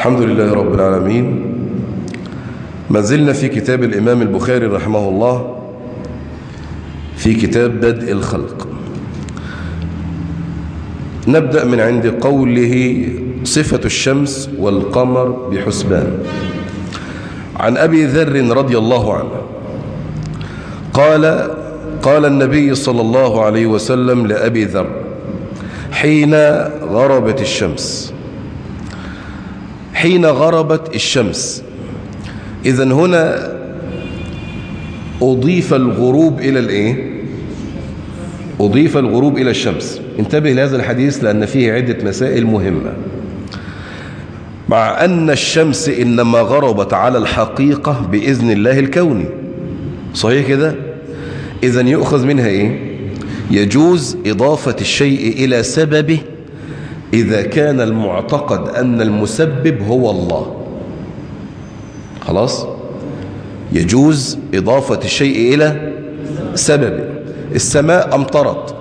الحمد لله رب العالمين ما زلنا في كتاب الإمام البخاري رحمه الله في كتاب بدء الخلق نبدأ من عند قوله صفة الشمس والقمر بحسبان عن أبي ذر رضي الله عنه قال قال النبي صلى الله عليه وسلم لأبي ذر حين غربت الشمس حين غربت الشمس إذن هنا أضيف الغروب إلى الإيه؟ أضيف الغروب إلى الشمس انتبه لهذا الحديث لأن فيه عدة مسائل مهمة مع أن الشمس إنما غربت على الحقيقة بإذن الله الكوني صحيح كده إذا يؤخذ منها إيه يجوز إضافة الشيء إلى سببه إذا كان المعتقد أن المسبب هو الله خلاص يجوز إضافة الشيء إلى سببه السماء أمطرت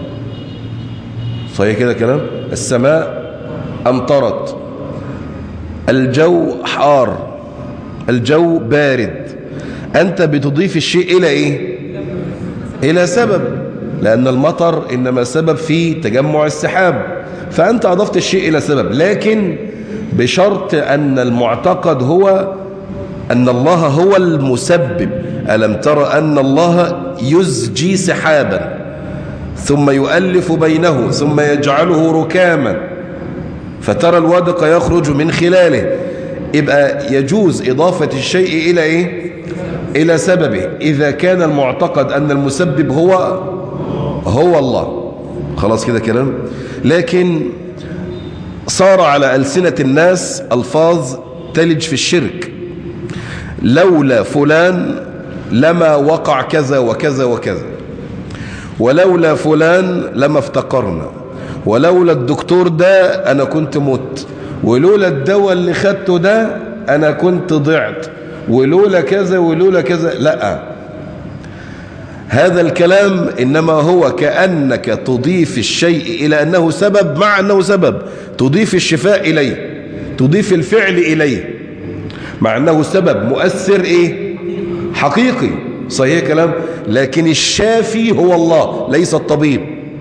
صحيح كده كلام السماء أمطرت الجو حار الجو بارد أنت بتضيف الشيء إلى إيه إلى سبب لأن المطر إنما سبب في تجمع السحاب فأنت أضفت الشيء إلى سبب لكن بشرط أن المعتقد هو أن الله هو المسبب ألم تر أن الله يزجي سحابا ثم يؤلف بينه ثم يجعله ركاما فترى الودق يخرج من خلاله يبقى يجوز إضافة الشيء إلى إيه؟ إلى سببه إذا كان المعتقد أن المسبب هو هو الله خلاص كده كلام لكن صار على ألسنة الناس ألفاظ تلج في الشرك لولا فلان لما وقع كذا وكذا وكذا ولولا فلان لما افتقرنا ولولا الدكتور ده أنا كنت مت ولولا الدواء اللي خدته ده أنا كنت ضعت ولولا كذا ولولا كذا لا هذا الكلام إنما هو كأنك تضيف الشيء إلى أنه سبب مع أنه سبب تضيف الشفاء إليه تضيف الفعل إليه مع أنه سبب مؤثر إيه حقيقي صحيح كلام لكن الشافي هو الله ليس الطبيب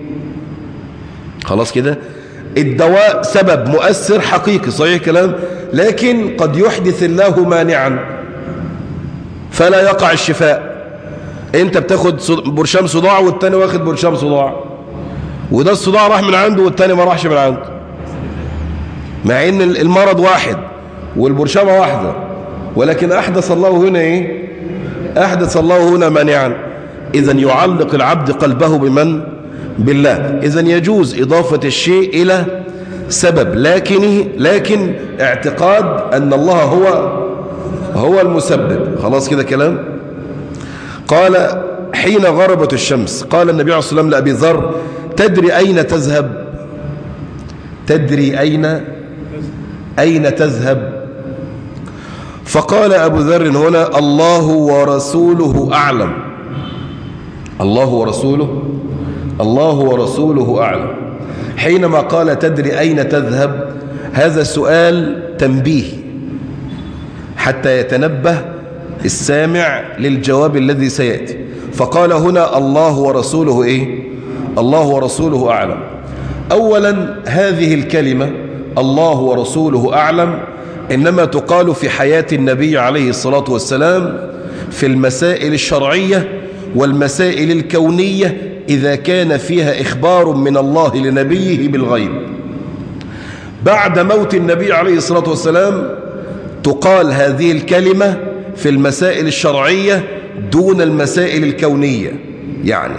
خلاص كده الدواء سبب مؤثر حقيقي صحيح كلام لكن قد يحدث الله مانعا فلا يقع الشفاء انت بتاخد برشام صداع والتاني واخد برشام صداع وده الصداع راح من عنده والتاني ما راحش من عنده مع ان المرض واحد والبرشامة واحدة ولكن احدث الله هنا ايه احدث الله هنا مانعا اذا يعلق العبد قلبه بمن بالله اذا يجوز اضافة الشيء الى سبب لكن لكن اعتقاد ان الله هو هو المسبب خلاص كده كلام قال حين غربت الشمس قال النبي عليه الصلاة والسلام لأبي ذر تدري أين تذهب تدري أين أين تذهب فقال أبو ذر هنا الله ورسوله أعلم الله ورسوله الله ورسوله أعلم حينما قال تدري أين تذهب هذا سؤال تنبيه حتى يتنبه السامع للجواب الذي سيأتي فقال هنا الله ورسوله إيه الله ورسوله أعلم أولا هذه الكلمة الله ورسوله أعلم إنما تقال في حياة النبي عليه الصلاة والسلام في المسائل الشرعية والمسائل الكونية إذا كان فيها إخبار من الله لنبيه بالغيب بعد موت النبي عليه الصلاة والسلام تقال هذه الكلمة في المسائل الشرعية دون المسائل الكونية يعني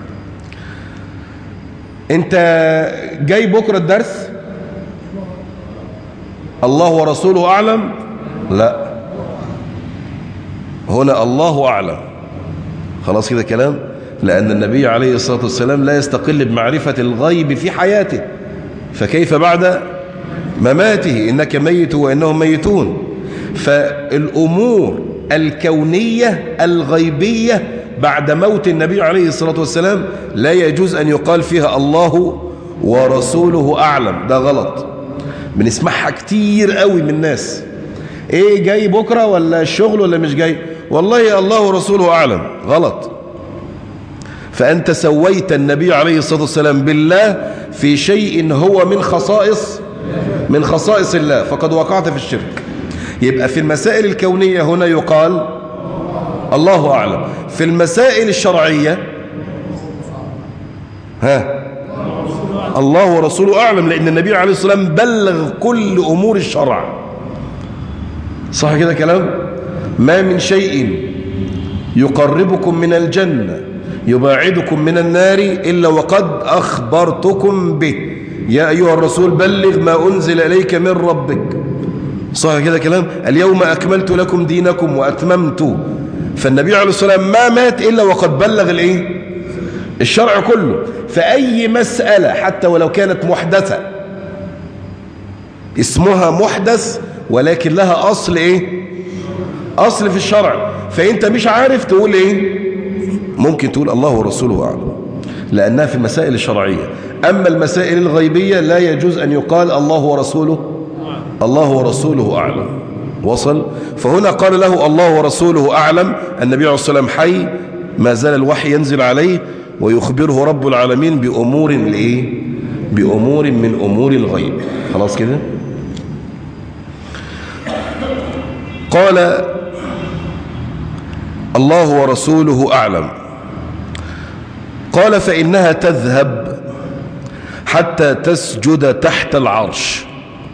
انت جاي بكرة الدرس الله ورسوله أعلم لا هنا الله أعلم خلاص كده كلام لأن النبي عليه الصلاة والسلام لا يستقل بمعرفة الغيب في حياته فكيف بعد مماته إنك ميت وإنهم ميتون فالأمور الكونية الغيبية بعد موت النبي عليه الصلاة والسلام لا يجوز أن يقال فيها الله ورسوله أعلم ده غلط بنسمعها كتير قوي من الناس ايه جاي بكرة ولا الشغل ولا مش جاي والله الله ورسوله أعلم غلط فأنت سويت النبي عليه الصلاة والسلام بالله في شيء هو من خصائص من خصائص الله فقد وقعت في الشرك يبقى في المسائل الكونية هنا يقال الله أعلم في المسائل الشرعية ها الله ورسوله أعلم لأن النبي عليه الصلاة والسلام بلغ كل أمور الشرع صح كده كلام ما من شيء يقربكم من الجنة يباعدكم من النار إلا وقد أخبرتكم به يا أيها الرسول بلغ ما أنزل إليك من ربك صح كده كلام اليوم أكملت لكم دينكم وأتممت فالنبي عليه الصلاة والسلام ما مات إلا وقد بلغ الإيه الشرع كله فأي مسألة حتى ولو كانت محدثة اسمها محدث ولكن لها أصل إيه أصل في الشرع فأنت مش عارف تقول إيه ممكن تقول الله ورسوله أعلم لأنها في المسائل الشرعية أما المسائل الغيبية لا يجوز أن يقال الله ورسوله الله ورسوله أعلم وصل فهنا قال له الله ورسوله أعلم النبي عليه الصلاة والسلام حي ما زال الوحي ينزل عليه ويخبره رب العالمين بأمور الإيه بأمور من أمور الغيب خلاص كده قال الله ورسوله أعلم قال فإنها تذهب حتى تسجد تحت العرش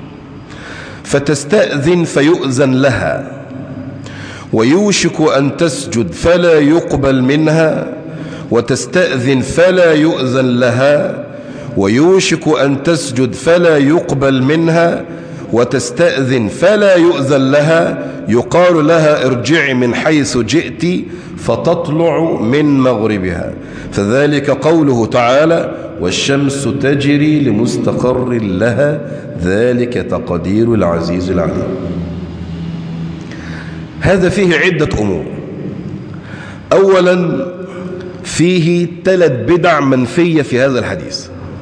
فتستأذن فيؤذن لها ويوشك أن تسجد فلا يقبل منها وتستأذن فلا يؤذن لها ويوشك أن تسجد فلا يقبل منها وتستأذن فلا يؤذن لها يقال لها ارجعي من حيث جئت فتطلع من مغربها فذلك قوله تعالى والشمس تجري لمستقر لها ذلك تقدير العزيز العليم هذا فيه عدة أمور أولا فيه ثلاث بدع منفية في هذا الحديث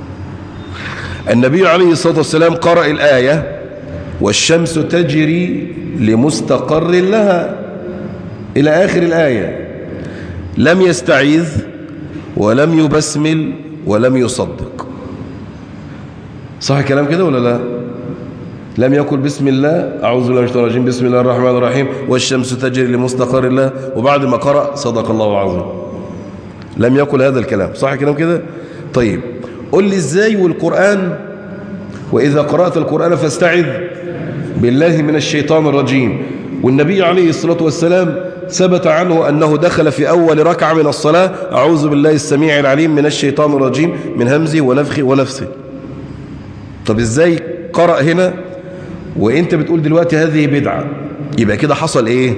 النبي عليه الصلاة والسلام قرأ الآية والشمس تجري لمستقر لها إلى آخر الآية لم يستعيذ ولم يبسمل ولم يصدق صح الكلام كده ولا لا لم يقل بسم الله أعوذ بالله من الشيطان الرجيم بسم الله الرحمن الرحيم والشمس تجري لمستقر الله وبعد ما قرأ صدق الله العظيم لم يقل هذا الكلام صح الكلام كده طيب قل لي ازاي والقرآن وإذا قرأت القرآن فاستعذ بالله من الشيطان الرجيم والنبي عليه الصلاة والسلام ثبت عنه أنه دخل في أول ركعة من الصلاة أعوذ بالله السميع العليم من الشيطان الرجيم من همزه ونفخه ونفسه طب ازاي قرأ هنا وانت بتقول دلوقتي هذه بدعة يبقى كده حصل ايه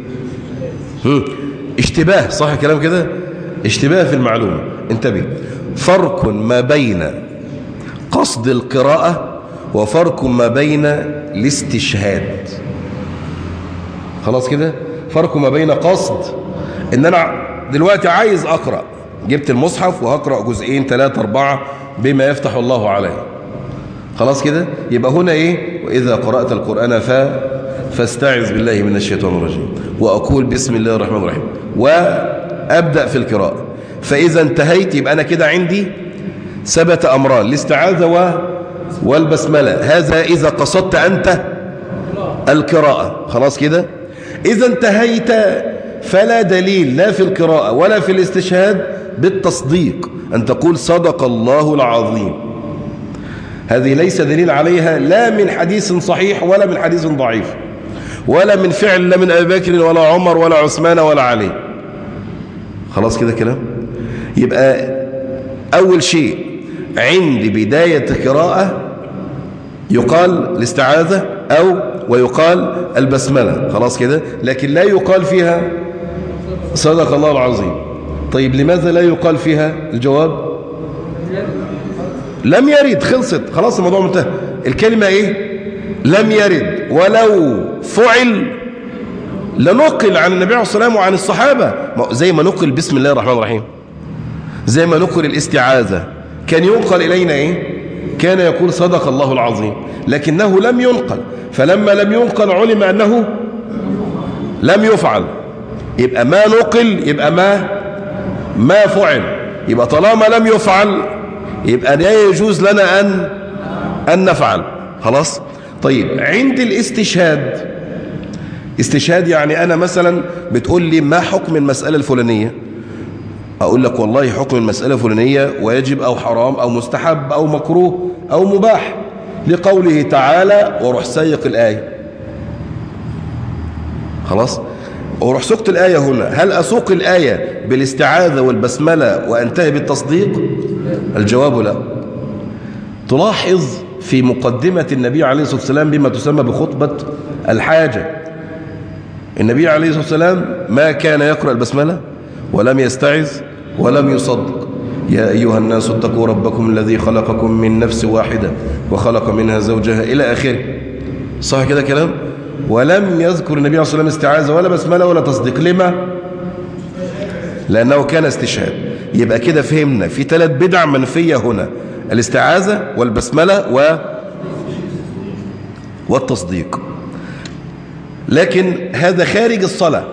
هم. اشتباه صح الكلام كده اشتباه في المعلومة انتبه فرق ما بين قصد القراءة وفرق ما بين الاستشهاد خلاص كده فرق ما بين قصد ان انا دلوقتي عايز اقرأ جبت المصحف وهقرأ جزئين ثلاثة اربعة بما يفتح الله عليه خلاص كده يبقى هنا ايه واذا قرأت القرآن ف فاستعذ بالله من الشيطان الرجيم واقول بسم الله الرحمن الرحيم وابدأ في القراءة فاذا انتهيت يبقى انا كده عندي ثبت امران الاستعاذة و والبسملة هذا اذا قصدت انت القراءة خلاص كده اذا انتهيت فلا دليل لا في القراءة ولا في الاستشهاد بالتصديق ان تقول صدق الله العظيم هذه ليس دليل عليها لا من حديث صحيح ولا من حديث ضعيف ولا من فعل لا من أبي بكر ولا عمر ولا عثمان ولا علي خلاص كده كلام يبقى أول شيء عند بداية قراءة يقال الاستعاذة أو ويقال البسملة خلاص كده لكن لا يقال فيها صدق الله العظيم طيب لماذا لا يقال فيها الجواب لم يرد خلصت خلاص الموضوع منتهى الكلمة ايه لم يرد ولو فعل لنقل عن النبي عليه الصلاة والسلام وعن الصحابة زي ما نقل بسم الله الرحمن الرحيم زي ما نقل الاستعاذة كان ينقل إلينا ايه كان يقول صدق الله العظيم لكنه لم ينقل فلما لم ينقل علم أنه لم يفعل يبقى ما نقل يبقى ما ما فعل يبقى طالما لم يفعل يبقى لا يجوز لنا أن أن نفعل خلاص طيب عند الاستشهاد استشهاد يعني أنا مثلا بتقول لي ما حكم المسألة الفلانية أقول لك والله حكم المسألة الفلانية واجب أو حرام أو مستحب أو مكروه أو مباح لقوله تعالى وروح سيق الآية خلاص وروح سقط الآية هنا هل أسوق الآية بالاستعاذة والبسملة وأنتهي بالتصديق الجواب لا تلاحظ في مقدمة النبي عليه الصلاة والسلام بما تسمى بخطبة الحاجة النبي عليه الصلاة والسلام ما كان يقرأ البسملة ولم يستعذ ولم يصدق يا أيها الناس اتقوا ربكم الذي خلقكم من نفس واحدة وخلق منها زوجها إلى آخره صح كده كلام ولم يذكر النبي عليه الصلاة والسلام استعاذة ولا بسملة ولا تصديق لما لأنه كان استشهاد يبقى كده فهمنا في ثلاث بدع منفية هنا الاستعاذة والبسملة و والتصديق لكن هذا خارج الصلاة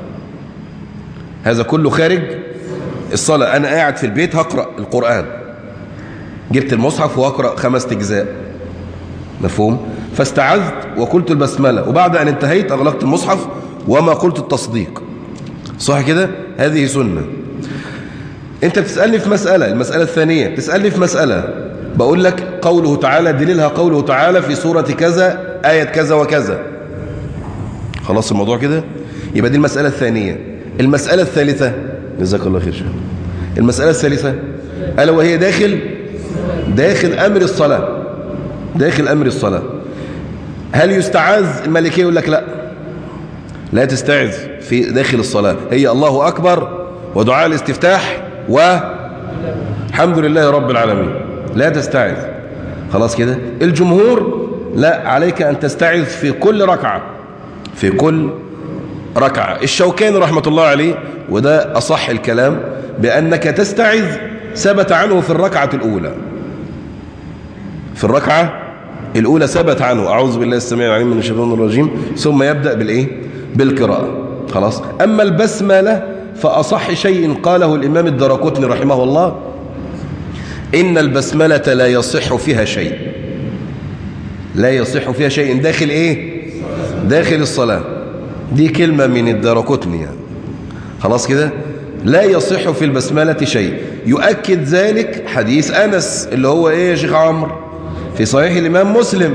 هذا كله خارج الصلاة أنا قاعد في البيت هقرأ القرآن جبت المصحف وهقرأ خمس أجزاء مفهوم فاستعذت وقلت البسملة وبعد أن انتهيت أغلقت المصحف وما قلت التصديق صح كده هذه سنة انت بتسألني في مسألة المسألة الثانية بتسألني في مسألة بقول لك قوله تعالى دليلها قوله تعالى في سورة كذا آية كذا وكذا خلاص الموضوع كده يبقى دي المسألة الثانية المسألة الثالثة جزاك الله خير شيخ المسألة الثالثة ألا وهي داخل داخل أمر الصلاة داخل أمر الصلاة هل يستعاذ الملكية يقول لك لا لا تستعذ في داخل الصلاة هي الله أكبر ودعاء الاستفتاح والحمد لله رب العالمين لا تستعذ خلاص كده الجمهور لا عليك أن تستعذ في كل ركعة في كل ركعة الشوكاني رحمة الله عليه وده أصح الكلام بأنك تستعذ ثبت عنه في الركعة الأولى في الركعة الأولى ثبت عنه أعوذ بالله السميع العليم من الشيطان الرجيم ثم يبدأ بالإيه بالقراءة خلاص أما البسملة فأصح شيء قاله الإمام الدرقطني رحمه الله إن البسملة لا يصح فيها شيء لا يصح فيها شيء داخل إيه داخل الصلاة دي كلمة من الدرقطني يعني خلاص كده لا يصح في البسملة شيء يؤكد ذلك حديث أنس اللي هو إيه يا شيخ عمرو في صحيح الإمام مسلم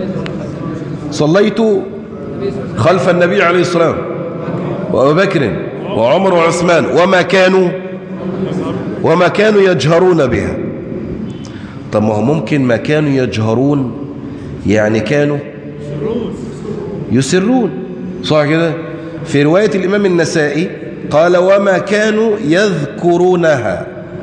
صليت خلف النبي عليه الصلاة وأبو بكر وعمر وعثمان وما كانوا وما كانوا يجهرون بها طب ما هو ممكن ما كانوا يجهرون يعني كانوا يسرون صح كده في رواية الإمام النسائي قال وما كانوا يذكرونها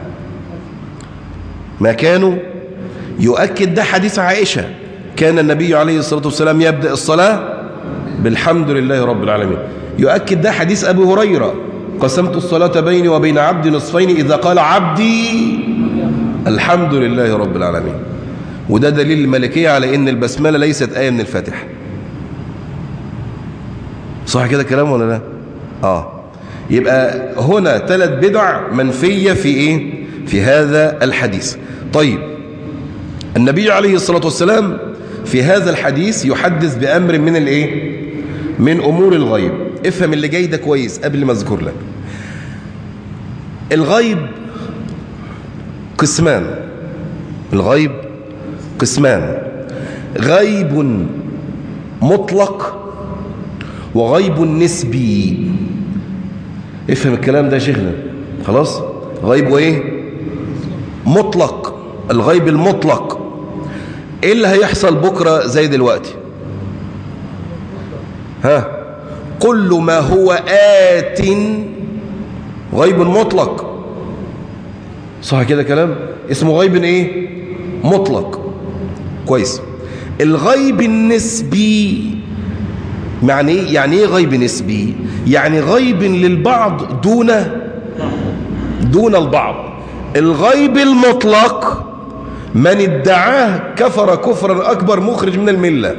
ما كانوا يؤكد ده حديث عائشة كان النبي عليه الصلاة والسلام يبدأ الصلاة بالحمد لله رب العالمين يؤكد ده حديث أبي هريرة قسمت الصلاة بيني وبين عبدي نصفين إذا قال عبدي الحمد لله رب العالمين وده دليل الملكية على إن البسملة ليست آية من الفاتحة صح كده كلام ولا لا آه يبقى هنا ثلاث بدع منفية في إيه في هذا الحديث طيب النبي عليه الصلاة والسلام في هذا الحديث يحدث بأمر من الإيه من أمور الغيب افهم اللي جاي ده كويس قبل ما أذكر لك الغيب قسمان الغيب قسمان غيب مطلق وغيب نسبي افهم الكلام ده يا شيخنا خلاص غيب وايه مطلق الغيب المطلق ايه اللي هيحصل بكرة زي دلوقتي ها كل ما هو آت غيب مطلق صح كده كلام اسمه غيب ايه مطلق كويس الغيب النسبي يعني ايه يعني ايه غيب نسبي يعني غيب للبعض دون دون البعض الغيب المطلق من ادعاه كفر كفرا أكبر مخرج من الملة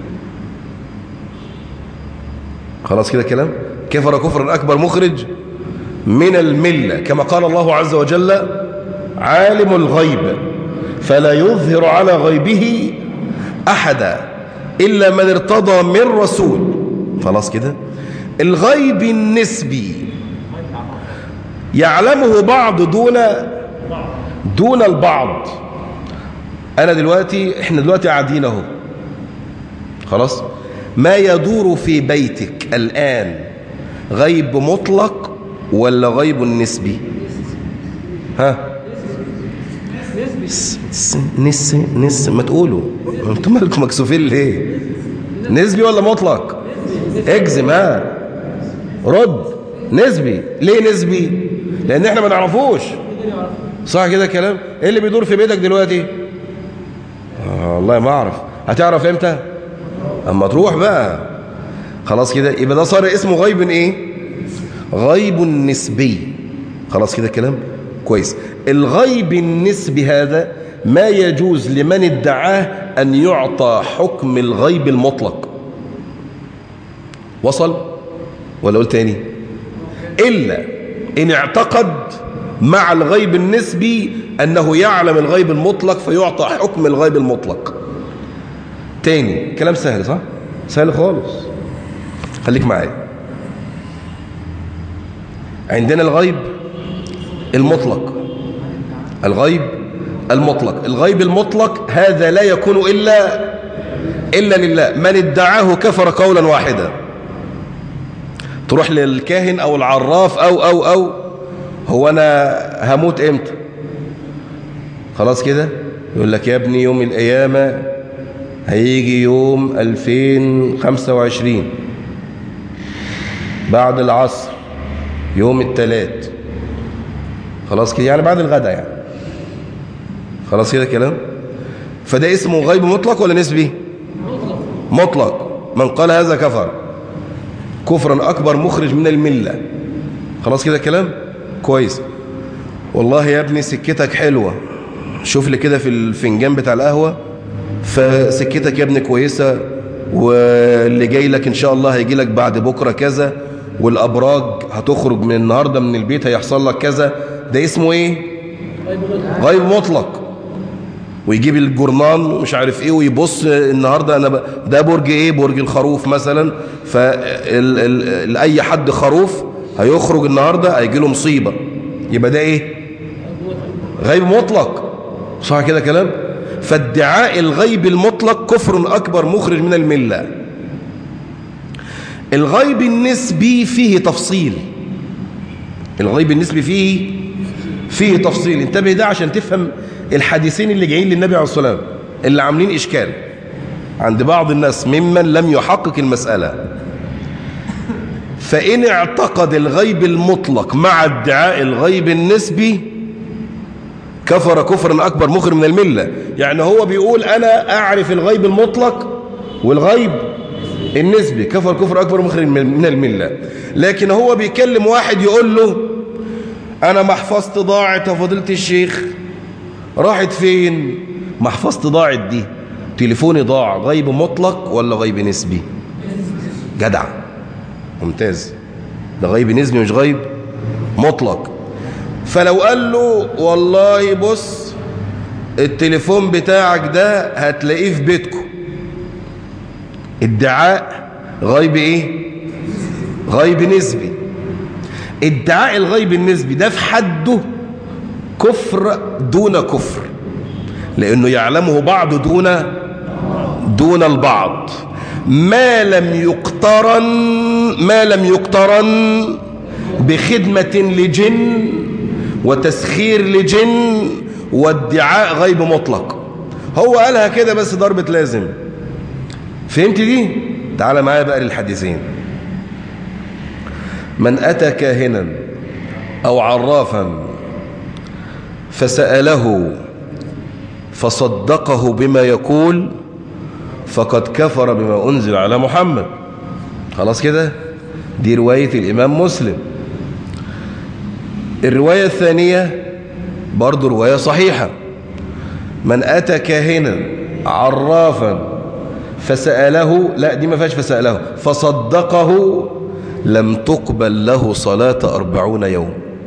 خلاص كده كلام كفر كفرا أكبر مخرج من الملة كما قال الله عز وجل عالم الغيب فلا يظهر على غيبه أحدا إلا من ارتضى من رسول خلاص كده الغيب النسبي يعلمه بعض دون دون البعض أنا دلوقتي إحنا دلوقتي قاعدين أهو خلاص ما يدور في بيتك الآن غيب مطلق ولا غيب نسبي ها نس نس ما تقولوا انتم مالكم مكسوفين ليه نسبي ولا مطلق اجزم ها رد نسبي ليه نسبي لان احنا ما نعرفوش صح كده كلام ايه اللي بيدور في بيتك دلوقتي آه والله ما اعرف هتعرف امتى اما تروح بقى خلاص كده يبقى ده صار اسمه غيب ايه غيب نسبي خلاص كده كلام كويس الغيب النسبي هذا ما يجوز لمن ادعاه أن يعطى حكم الغيب المطلق وصل ولا قلت تاني إلا إن اعتقد مع الغيب النسبي أنه يعلم الغيب المطلق فيعطى حكم الغيب المطلق تاني كلام سهل صح سهل خالص خليك معايا عندنا الغيب المطلق الغيب المطلق الغيب المطلق هذا لا يكون إلا إلا لله من ادعاه كفر قولا واحدا تروح للكاهن أو العراف أو أو أو هو أنا هموت إمتى خلاص كده يقول لك يا ابني يوم القيامة هيجي يوم 2025 بعد العصر يوم الثلاث خلاص كده يعني بعد الغداء يعني خلاص كده كلام فده اسمه غيب مطلق ولا نسبي مطلق من قال هذا كفر كفرا أكبر مخرج من الملة خلاص كده كلام كويس والله يا ابني سكتك حلوة شوف لي كده في الفنجان بتاع القهوة فسكتك يا ابني كويسة واللي جاي لك إن شاء الله هيجي لك بعد بكرة كذا والأبراج هتخرج من النهاردة من البيت هيحصل لك كذا ده اسمه ايه غيب مطلق ويجيب الجرنان ومش عارف ايه ويبص النهاردة انا ب... ده برج ايه برج الخروف مثلا فاي حد خروف هيخرج النهاردة هيجي له مصيبة يبقى ده ايه غيب مطلق صح كده كلام فادعاء الغيب المطلق كفر اكبر مخرج من المله الغيب النسبي فيه تفصيل الغيب النسبي فيه فيه تفصيل انتبه ده عشان تفهم الحديثين اللي جايين للنبي عليه الصلاة والسلام اللي عاملين إشكال عند بعض الناس ممن لم يحقق المسألة فإن اعتقد الغيب المطلق مع ادعاء الغيب النسبي كفر كفرا أكبر مخر من الملة يعني هو بيقول أنا أعرف الغيب المطلق والغيب النسبي كفر كفر أكبر مخرج من الملة لكن هو بيكلم واحد يقول له أنا محفظتي ضاعت يا فضيلة الشيخ راحت فين محفظتي ضاعت دي تليفوني ضاع غيب مطلق ولا غيب نسبي جدع ممتاز ده غيب نسبي مش غيب مطلق فلو قال له والله بص التليفون بتاعك ده هتلاقيه في بيتكم ادعاء غيب ايه غيب نسبي ادعاء الغيب النسبي ده في حده كفر دون كفر لانه يعلمه بعض دون دون البعض ما لم يقترن ما لم يقترن بخدمة لجن وتسخير لجن وادعاء غيب مطلق هو قالها كده بس ضربة لازم فهمت دي تعال معايا بقى للحديثين من أتى كاهنا أو عرافا فسأله فصدقه بما يقول فقد كفر بما أنزل على محمد خلاص كده دي رواية الإمام مسلم الرواية الثانية برضو رواية صحيحة من أتى كاهنا عرافا فسأله لا دي ما فيهاش فسأله فصدقه لم تقبل له صلاة أربعون يوم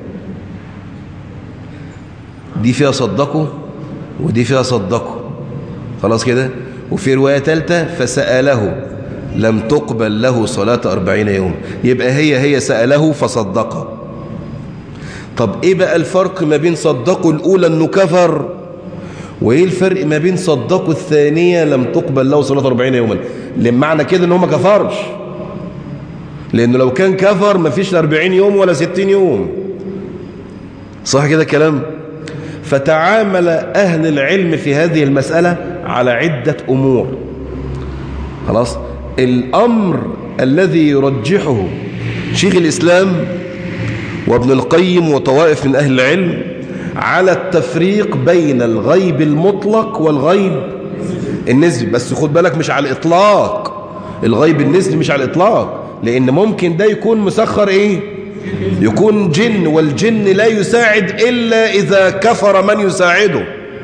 دي فيها صدقه ودي فيها صدقه خلاص كده وفي رواية ثالثة فسأله لم تقبل له صلاة أربعين يوم يبقى هي هي سأله فصدقه طب ايه بقى الفرق ما بين صدقه الأولى انه كفر وايه الفرق ما بين صدقه الثانية لم تقبل له صلاة 40 يوما لمعنى كده ان هو ما كفرش لانه لو كان كفر ما فيش 40 يوم ولا 60 يوم صح كده كلام فتعامل أهل العلم في هذه المسألة على عدة أمور خلاص الأمر الذي يرجحه شيخ الإسلام وابن القيم وطوائف من أهل العلم على التفريق بين الغيب المطلق والغيب النسبي بس خد بالك مش على الإطلاق الغيب النسبي مش على الإطلاق لأن ممكن ده يكون مسخر إيه يكون جن والجن لا يساعد إلا إذا كفر من يساعده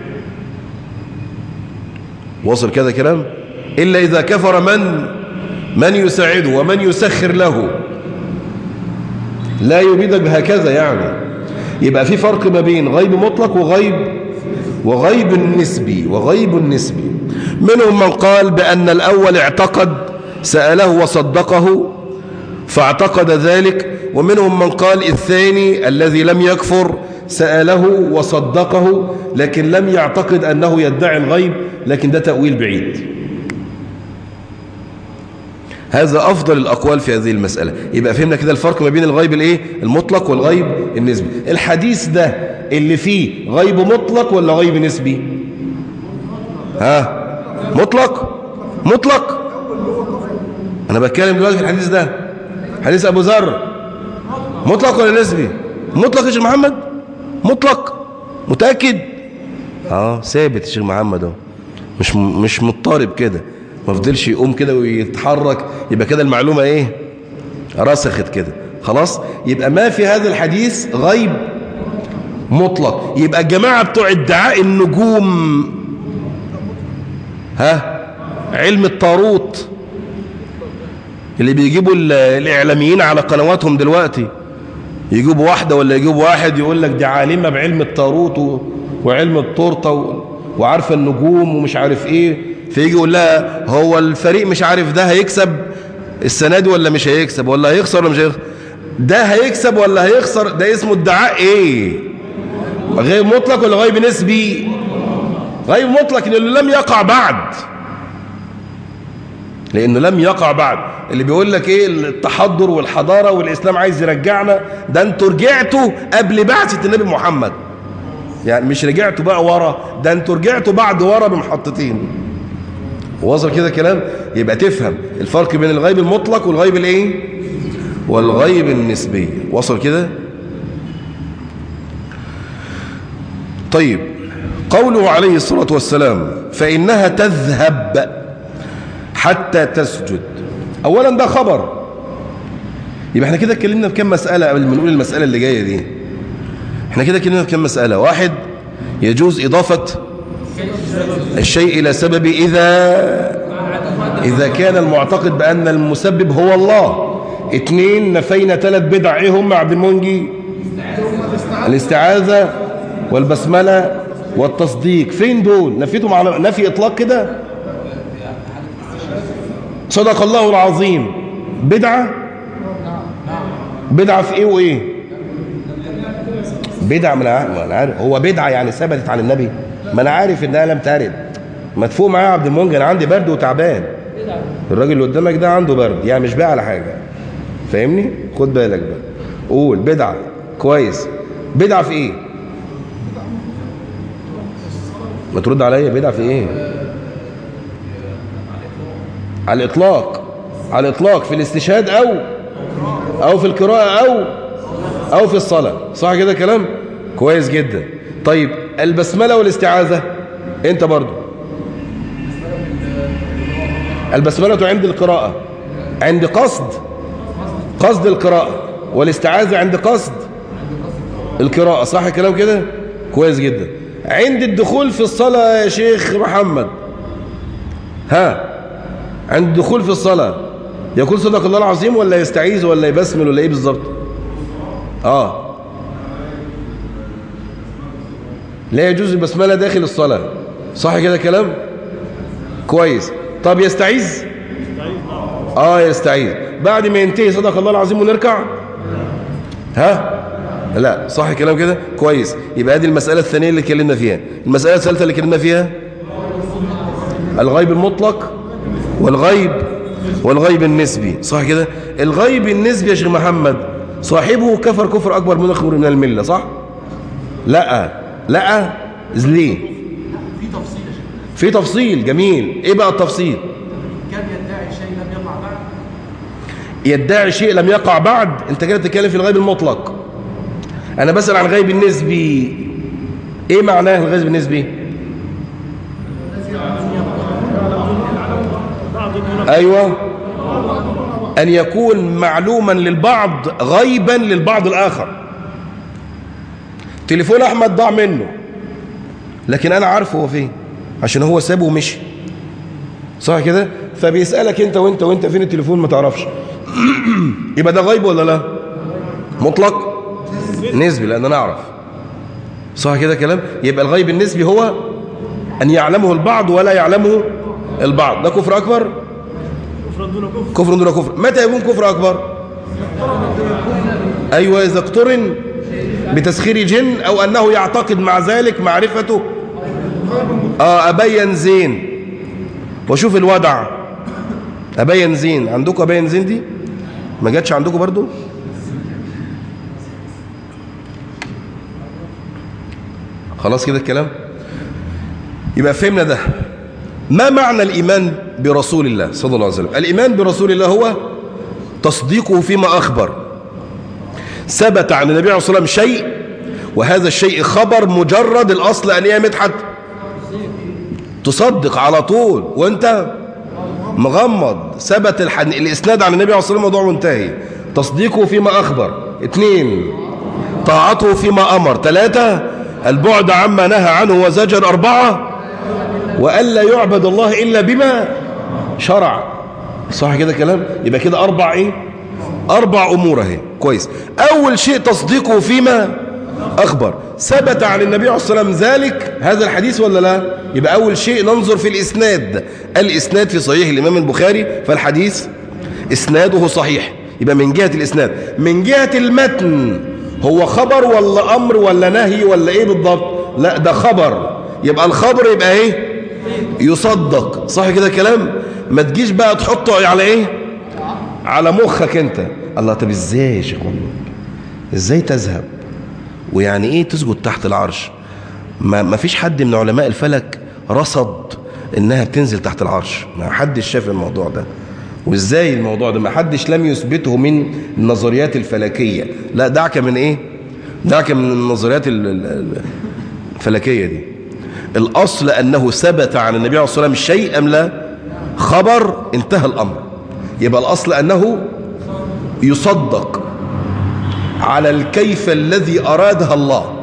وصل كذا كلام إلا إذا كفر من من يساعده ومن يسخر له لا يريدك بهكذا يعني يبقى في فرق ما بين غيب مطلق وغيب وغيب نسبي وغيب نسبي منهم من قال بأن الأول اعتقد سأله وصدقه فاعتقد ذلك ومنهم من قال الثاني الذي لم يكفر سأله وصدقه لكن لم يعتقد أنه يدعي الغيب لكن ده تأويل بعيد هذا أفضل الأقوال في هذه المسألة يبقى فهمنا كده الفرق ما بين الغيب الايه المطلق والغيب النسبي الحديث ده اللي فيه غيب مطلق ولا غيب نسبي ها مطلق مطلق أنا بتكلم دلوقتي في الحديث ده حديث أبو ذر مطلق ولا نسبي مطلق يا شيخ محمد مطلق متأكد اه ثابت يا شيخ محمد اهو مش مش مضطرب كده ما فضلش يقوم كده ويتحرك يبقى كده المعلومة ايه رسخت كده خلاص يبقى ما في هذا الحديث غيب مطلق يبقى الجماعة بتوع ادعاء النجوم ها علم الطاروت اللي بيجيبوا الإعلاميين على قنواتهم دلوقتي يجيبوا واحدة ولا يجيبوا واحد يقول لك دي عالمة بعلم الطاروت وعلم التورته وعارفة النجوم ومش عارف ايه فيجي يقول لها هو الفريق مش عارف ده هيكسب السنة دي ولا مش هيكسب ولا هيخسر ولا مش هيخسر ده هيكسب ولا هيخسر ده اسمه ادعاء ايه غيب مطلق ولا غيب نسبي غيب مطلق لانه لم يقع بعد لانه لم يقع بعد اللي بيقول لك ايه التحضر والحضارة والاسلام عايز يرجعنا ده انتوا رجعتوا قبل بعثة النبي محمد يعني مش رجعتوا بقى ورا ده انتوا رجعتوا بعد ورا بمحطتين وصل كده كلام يبقى تفهم الفرق بين الغيب المطلق والغيب الايه والغيب النسبي وصل كده طيب قوله عليه الصلاة والسلام فإنها تذهب حتى تسجد أولا ده خبر يبقى احنا كده اتكلمنا في كم مسألة قبل ما نقول المسألة اللي جاية دي احنا كده اتكلمنا في كم مسألة واحد يجوز إضافة الشيء إلى سبب إذا إذا كان المعتقد بأن المسبب هو الله اثنين نفينا ثلاث بدع ايه هم عبد المنجي الاستعاذة والبسملة والتصديق فين دول نفيتهم على نفي إطلاق كده صدق الله العظيم بدعة بدعة في ايه وايه بدعة من انا عارف هو بدعة يعني ثبتت عن النبي ما انا عارف انها لم ترد مدفوع معايا عبد المنجي انا عندي برد وتعبان الراجل اللي قدامك ده عنده برد يعني مش بقى على حاجة فاهمني خد بالك بقى قول بدعة كويس بدعة في ايه ما ترد عليا بدعة في ايه على الإطلاق على الإطلاق في الاستشهاد أو أو في القراءة أو أو في الصلاة صح كده كلام كويس جدا طيب البسملة والاستعاذة أنت برضو البسملة عند القراءة عند قصد قصد القراءة والاستعاذة عند قصد القراءة صح الكلام كده كويس جدا عند الدخول في الصلاة يا شيخ محمد ها عند الدخول في الصلاة يقول صدق الله العظيم ولا يستعيذ ولا يبسمل ولا ايه بالظبط اه لا يجوز البسملة داخل الصلاة صح كده كلام كويس طب يستعيذ اه يستعيذ بعد ما ينتهي صدق الله العظيم ونركع ها لا صح كلام كده كويس يبقى هذه المسألة الثانية اللي اتكلمنا فيها المسألة الثالثة اللي اتكلمنا فيها الغيب المطلق والغيب والغيب النسبي صح كده الغيب النسبي يا شيخ محمد صاحبه كفر كفر أكبر من أخبر من الملة صح لا لا ليه في تفصيل يا شيخ في تفصيل جميل ايه بقى التفصيل كان يدعي شيء لم يقع بعد يدعي شيء لم يقع بعد انت كده بتتكلم في الغيب المطلق انا بسأل عن الغيب النسبي ايه معناه الغيب النسبي ايوه ان يكون معلوما للبعض غيبا للبعض الاخر تليفون احمد ضاع منه لكن انا عارفه هو فين عشان هو سابه ومشي صح كده فبيسألك انت وانت وانت فين التليفون ما تعرفش يبقى ده غيب ولا لا مطلق نسبي لان انا اعرف صح كده كلام يبقى الغيب النسبي هو ان يعلمه البعض ولا يعلمه البعض ده كفر اكبر كفر دون كفر متى يكون كفر اكبر ايوه اذا اقترن بتسخير جن او انه يعتقد مع ذلك معرفته اه ابين زين واشوف الودع ابين زين عندكم ابين زين دي ما جاتش عندكم برضو خلاص كده الكلام يبقى فهمنا ده ما معنى الإيمان برسول الله صلى الله عليه وسلم الإيمان برسول الله هو تصديقه فيما أخبر ثبت عن النبي عليه الصلاة والسلام شيء وهذا الشيء خبر مجرد الأصل أن هي مدحت تصدق على طول وانت مغمض ثبت الحن... الإسناد عن النبي عليه الصلاة والسلام موضوع منتهي تصديقه فيما أخبر اثنين طاعته فيما أمر ثلاثة البعد عما نهى عنه وزجر أربعة وألا يعبد الله إلا بما شرع صح كده كلام يبقى كده أربع إيه أربع أمور اهي كويس أول شيء تصديقه فيما أخبر ثبت عن النبي عليه الصلاة والسلام ذلك هذا الحديث ولا لا يبقى أول شيء ننظر في الإسناد الإسناد في صحيح الإمام البخاري فالحديث إسناده صحيح يبقى من جهة الإسناد من جهة المتن هو خبر ولا أمر ولا نهي ولا إيه بالضبط لا ده خبر يبقى الخبر يبقى إيه يصدق صح كده كلام ما تجيش بقى تحطه على إيه على مخك أنت الله طب إزاي يا شيخ والله إزاي تذهب ويعني إيه تسجد تحت العرش ما, ما فيش حد من علماء الفلك رصد إنها بتنزل تحت العرش ما حدش شاف الموضوع ده وازاي الموضوع ده ما حدش لم يثبته من النظريات الفلكية لا دعك من ايه دعك من النظريات الفلكية دي الاصل انه ثبت عن النبي عليه الصلاة والسلام شيء ام لا خبر انتهى الامر يبقى الاصل انه يصدق على الكيف الذي ارادها الله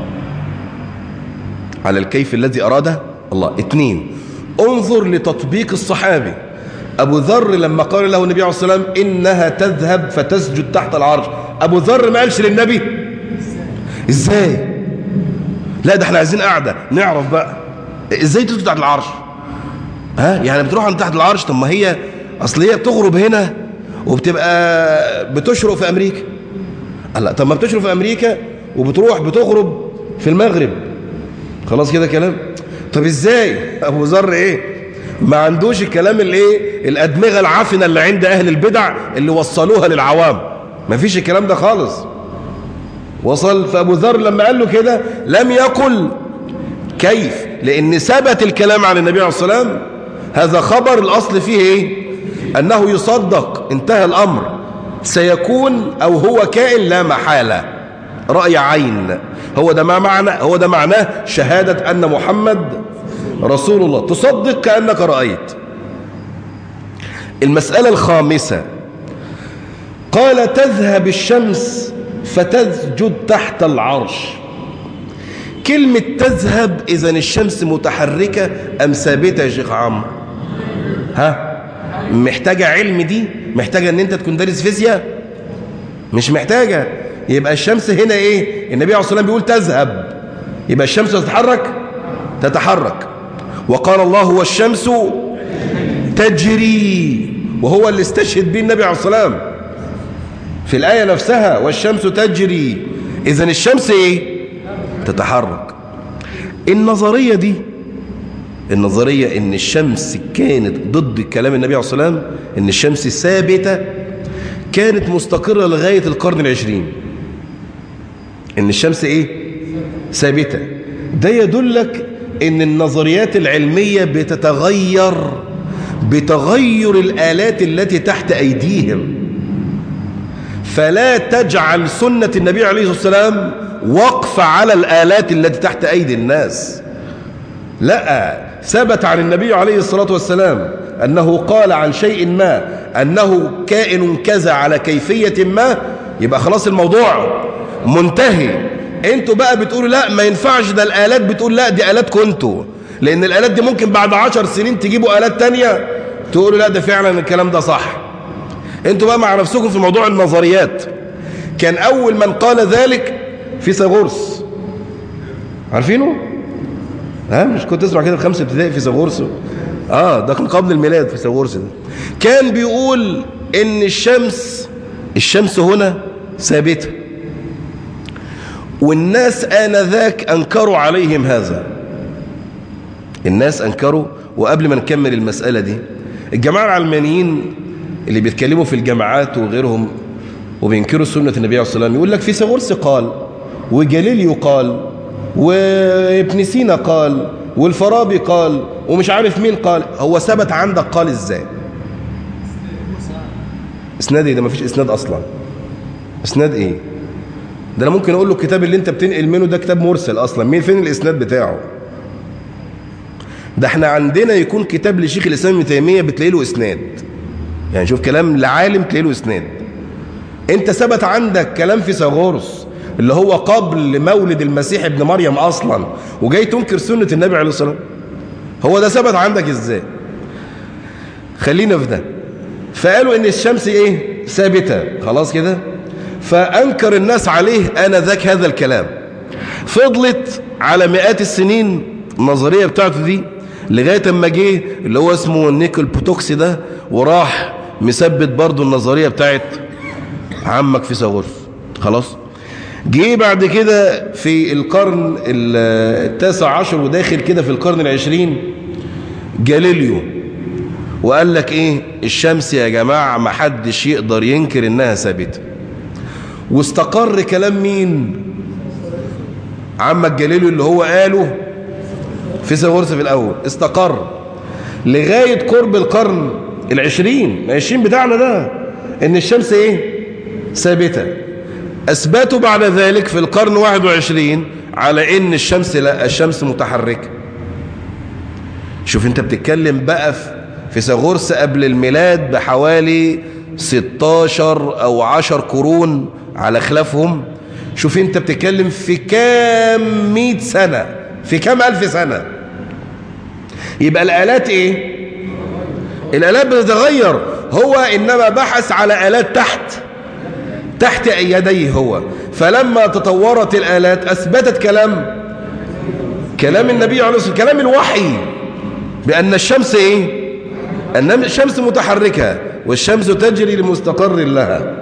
على الكيف الذي اراده الله اثنين انظر لتطبيق الصحابي أبو ذر لما قال له النبي عليه الصلاة والسلام إنها تذهب فتسجد تحت العرش أبو ذر ما قالش للنبي إزاي لا ده احنا عايزين قاعدة نعرف بقى إزاي تسجد تحت العرش ها يعني بتروح عند تحت العرش طب ما هي أصل هي بتغرب هنا وبتبقى بتشرق في أمريكا لا طب ما بتشرق في أمريكا وبتروح بتغرب في المغرب خلاص كده كلام طب إزاي أبو ذر إيه ما عندوش الكلام الايه الادمغه العافنه اللي عند اهل البدع اللي وصلوها للعوام ما فيش الكلام ده خالص وصل فابو ذر لما قال له كده لم يقل كيف لان ثبت الكلام عن النبي عليه الصلاه والسلام هذا خبر الاصل فيه ايه انه يصدق انتهى الامر سيكون او هو كائن لا محاله راي عين هو ده ما معنى هو ده معناه شهاده ان محمد رسول الله تصدق كأنك رأيت المسألة الخامسة قال تذهب الشمس فتسجد تحت العرش كلمة تذهب إذا الشمس متحركة أم ثابتة يا شيخ عمرو ها محتاجة علم دي محتاجة ان انت تكون دارس فيزياء مش محتاجة يبقى الشمس هنا ايه النبي عليه الصلاة والسلام بيقول تذهب يبقى الشمس تتحرك تتحرك وقال الله والشمس تجري وهو اللي استشهد به النبي عليه الصلاة والسلام في الآية نفسها والشمس تجري إذن الشمس ايه تتحرك النظرية دي النظرية ان الشمس كانت ضد كلام النبي عليه الصلاة والسلام ان الشمس ثابتة كانت مستقرة لغاية القرن العشرين ان الشمس ايه ثابتة ده يدلك ان النظريات العلمية بتتغير بتغير الآلات التي تحت أيديهم فلا تجعل سنة النبي عليه الصلاة والسلام وقف على الآلات التي تحت أيدي الناس لا ثبت عن النبي عليه الصلاة والسلام أنه قال عن شيء ما أنه كائن كذا على كيفية ما يبقى خلاص الموضوع منتهي انتوا بقى بتقولوا لا ما ينفعش ده الآلات بتقول لا دي آلات كنتوا لأن الآلات دي ممكن بعد عشر سنين تجيبوا آلات تانية تقولوا لا ده فعلا الكلام ده صح انتوا بقى مع نفسكم في موضوع النظريات كان أول من قال ذلك فيثاغورس عارفينه؟ ها مش كنت تسمع كده في خمسة ابتدائي فيثاغورس اه ده كان قبل الميلاد فيثاغورس ده كان بيقول ان الشمس الشمس هنا ثابته والناس آنذاك أنكروا عليهم هذا الناس أنكروا وقبل ما نكمل المسألة دي الجماعة العلمانيين اللي بيتكلموا في الجامعات وغيرهم وبينكروا سنة النبي عليه الصلاة والسلام يقول لك فيثاغورس قال وجاليليو قال وابن سينا قال والفارابي قال ومش عارف مين قال هو ثبت عندك قال ازاي اسناد ايه ده مفيش اسناد اصلا اسناد ايه ده انا ممكن اقول له الكتاب اللي انت بتنقل منه ده كتاب مرسل اصلا مين فين الاسناد بتاعه ده احنا عندنا يكون كتاب لشيخ الاسلام ابن تيميه بتلاقي له اسناد يعني شوف كلام لعالم تلاقي له اسناد انت ثبت عندك كلام فيثاغورس اللي هو قبل مولد المسيح ابن مريم اصلا وجاي تنكر سنه النبي عليه الصلاه والسلام هو ده ثبت عندك ازاي خلينا في ده فقالوا ان الشمس ايه ثابته خلاص كده فانكر الناس عليه انا ذاك هذا الكلام فضلت على مئات السنين النظريه بتاعته دي لغايه اما جه اللي هو اسمه نيكل بوتوكسي ده وراح مثبت برضه النظريه بتاعت عمك فيثاغورس خلاص جه بعد كده في القرن التاسع عشر وداخل كده في القرن العشرين جاليليو وقال لك ايه الشمس يا جماعة ما حدش يقدر ينكر انها ثابتة واستقر كلام مين عمك جاليليو اللي هو قاله في سيغورس في الاول استقر لغاية قرب القرن العشرين العشرين بتاعنا ده ان الشمس ايه ثابته أثبتوا بعد ذلك في القرن 21 على إن الشمس لا الشمس متحركة شوف أنت بتتكلم بقى في فيثاغورس قبل الميلاد بحوالي 16 أو 10 قرون على خلافهم شوف أنت بتتكلم في كام 100 سنة في كام ألف سنة يبقى الآلات إيه الآلات بتتغير هو إنما بحث على آلات تحت تحت يديه هو فلما تطورت الآلات أثبتت كلام كلام النبي عليه الصلاة كلام الوحي بأن الشمس إيه أن الشمس متحركة والشمس تجري لمستقر لها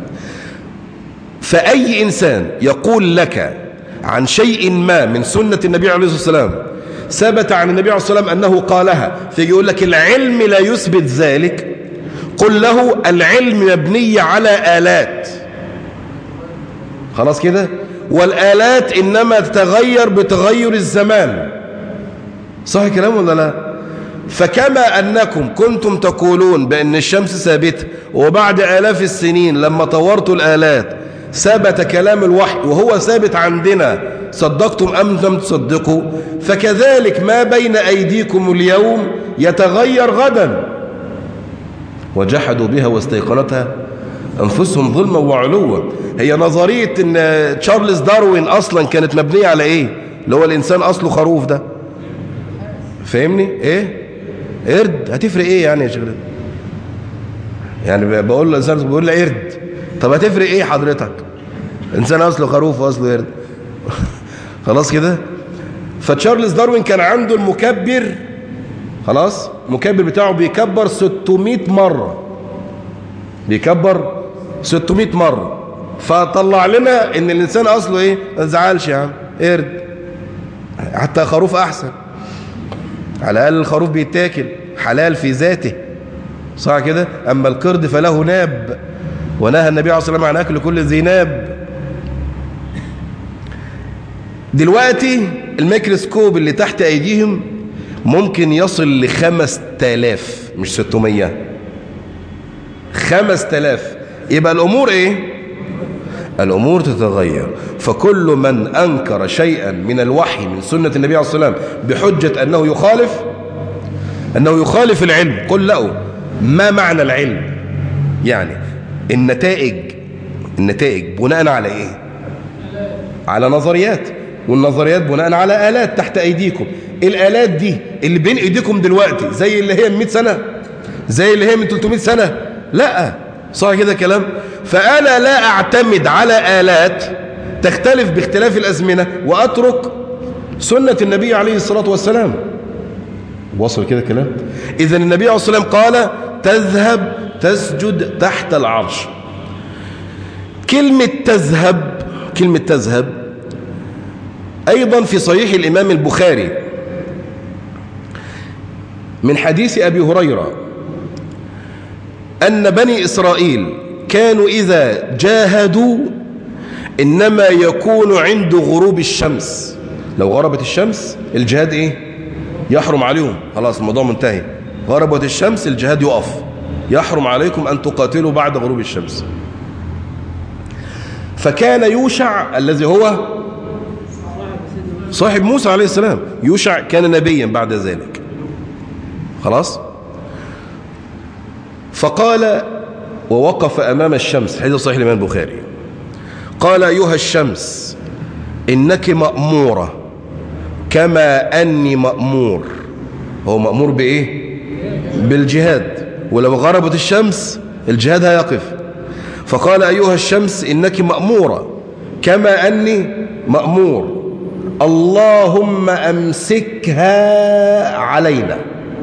فأي إنسان يقول لك عن شيء ما من سنة النبي عليه الصلاة والسلام ثبت عن النبي عليه الصلاة والسلام أنه قالها فيجي يقول لك العلم لا يثبت ذلك قل له العلم مبني على آلات خلاص كده والآلات إنما تتغير بتغير الزمان صح الكلام ولا لا فكما أنكم كنتم تقولون بأن الشمس ثابتة وبعد آلاف السنين لما طورتوا الآلات ثبت كلام الوحي وهو ثابت عندنا صدقتم أم لم تصدقوا فكذلك ما بين أيديكم اليوم يتغير غدا وجحدوا بها واستيقنتها أنفسهم ظلما وعلوا هي نظرية ان تشارلز داروين اصلا كانت مبنية على ايه اللي هو الإنسان أصله خروف ده فاهمني ايه قرد هتفرق ايه يعني يا شيخ يعني بقول له انسان بيقول لي قرد طب هتفرق ايه حضرتك انسان اصله خروف واصله قرد خلاص كده فتشارلز داروين كان عنده المكبر خلاص المكبر بتاعه بيكبر 600 مرة بيكبر 600 مرة فطلع لنا ان الانسان اصله ايه ما تزعلش يا عم قرد حتى خروف احسن على الاقل الخروف بيتاكل حلال في ذاته صح كده اما القرد فله ناب ونهى النبي عليه الصلاه والسلام عن اكل كل ذي ناب دلوقتي الميكروسكوب اللي تحت ايديهم ممكن يصل لخمس تلاف مش ستمية خمس تلاف يبقى الامور ايه الامور تتغير فكل من انكر شيئا من الوحي من سنة النبي عليه الصلاة والسلام بحجة انه يخالف انه يخالف العلم قل له ما معنى العلم يعني النتائج النتائج بناء على ايه على نظريات والنظريات بناء على آلات تحت أيديكم الآلات دي اللي بين أيديكم دلوقتي زي اللي هي من 100 سنة زي اللي هي من 300 سنة لا صح كده كلام فأنا لا أعتمد على آلات تختلف باختلاف الأزمنة وأترك سنة النبي عليه الصلاة والسلام وصل كده كلام إذا النبي عليه الصلاة والسلام قال تذهب تسجد تحت العرش كلمة تذهب كلمة تذهب أيضا في صحيح الإمام البخاري من حديث أبي هريرة أن بني إسرائيل كانوا إذا جاهدوا إنما يكون عند غروب الشمس لو غربت الشمس الجهاد إيه يحرم عليهم خلاص الموضوع منتهي غربت الشمس الجهاد يقف يحرم عليكم أن تقاتلوا بعد غروب الشمس فكان يوشع الذي هو صاحب موسى عليه السلام يوشع كان نبيا بعد ذلك خلاص فقال ووقف أمام الشمس حديث صحيح الإمام البخاري قال أيها الشمس إنك مأمورة كما أني مأمور هو مأمور بإيه بالجهاد ولو غربت الشمس الجهاد هيقف فقال أيها الشمس إنك مأمورة كما أني مأمور اللهم أمسكها علينا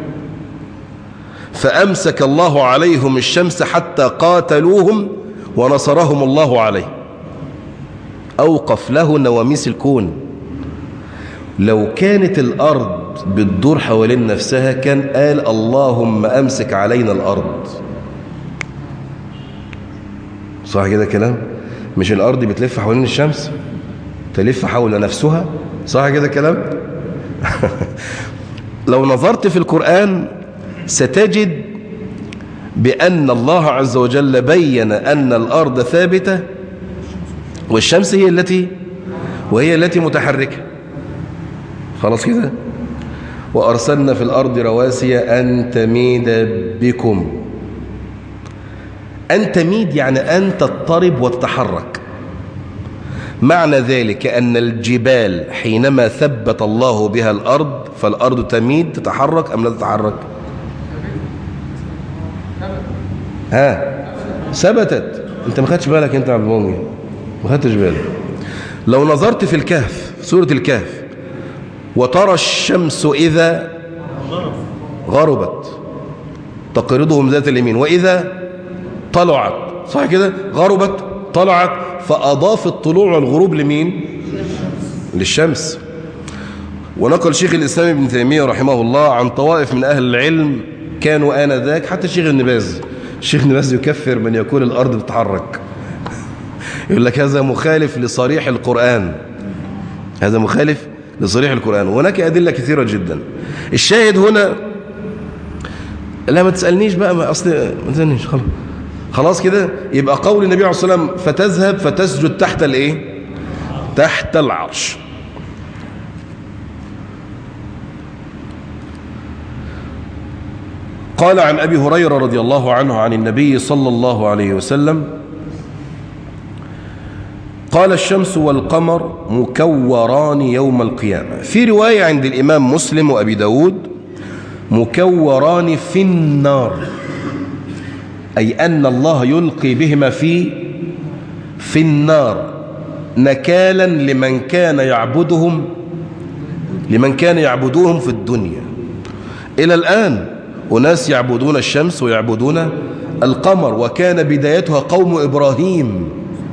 فأمسك الله عليهم الشمس حتى قاتلوهم ونصرهم الله عليه أوقف له نواميس الكون لو كانت الأرض بتدور حوالين نفسها كان قال اللهم أمسك علينا الأرض صح كده كلام مش الأرض بتلف حوالين الشمس تلف حول نفسها صح كده كلام لو نظرت في القرآن ستجد بأن الله عز وجل بين أن الأرض ثابتة والشمس هي التي وهي التي متحركة خلاص كده وأرسلنا في الأرض رواسي أن تميد بكم أن تميد يعني أن تضطرب وتتحرك معنى ذلك أن الجبال حينما ثبت الله بها الأرض فالأرض تميد تتحرك أم لا تتحرك ها ثبتت انت ما خدتش بالك انت عبد المؤمن ما خدتش بالك لو نظرت في الكهف سورة الكهف وترى الشمس إذا غربت تقرضهم ذات اليمين وإذا طلعت صح كده غربت طلعت فأضاف الطلوع والغروب لمين للشمس ونقل شيخ الإسلام ابن تيمية رحمه الله عن طوائف من أهل العلم كانوا آنذاك حتى الشيخ النباز الشيخ النباز يكفر من يكون الأرض بتتحرك يقول لك هذا مخالف لصريح القرآن هذا مخالف لصريح القرآن وهناك أدلة كثيرة جدا الشاهد هنا لا ما تسألنيش بقى ما أصل ما تسألنيش خلاص خلاص كده يبقى قول النبي عليه الصلاة والسلام فتذهب فتسجد تحت الايه تحت العرش قال عن أبي هريرة رضي الله عنه عن النبي صلى الله عليه وسلم قال الشمس والقمر مكوران يوم القيامة في رواية عند الإمام مسلم وأبي داود مكوران في النار أي أن الله يلقي بهما في في النار نكالا لمن كان يعبدهم لمن كان يعبدوهم في الدنيا إلى الآن أناس يعبدون الشمس ويعبدون القمر وكان بدايتها قوم إبراهيم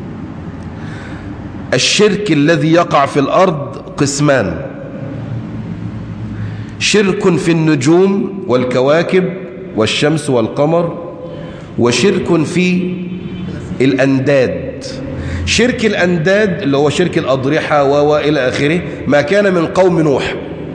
الشرك الذي يقع في الأرض قسمان شرك في النجوم والكواكب والشمس والقمر وشرك في الأنداد شرك الأنداد اللي هو شرك الأضرحة وإلى آخره ما كان من قوم نوح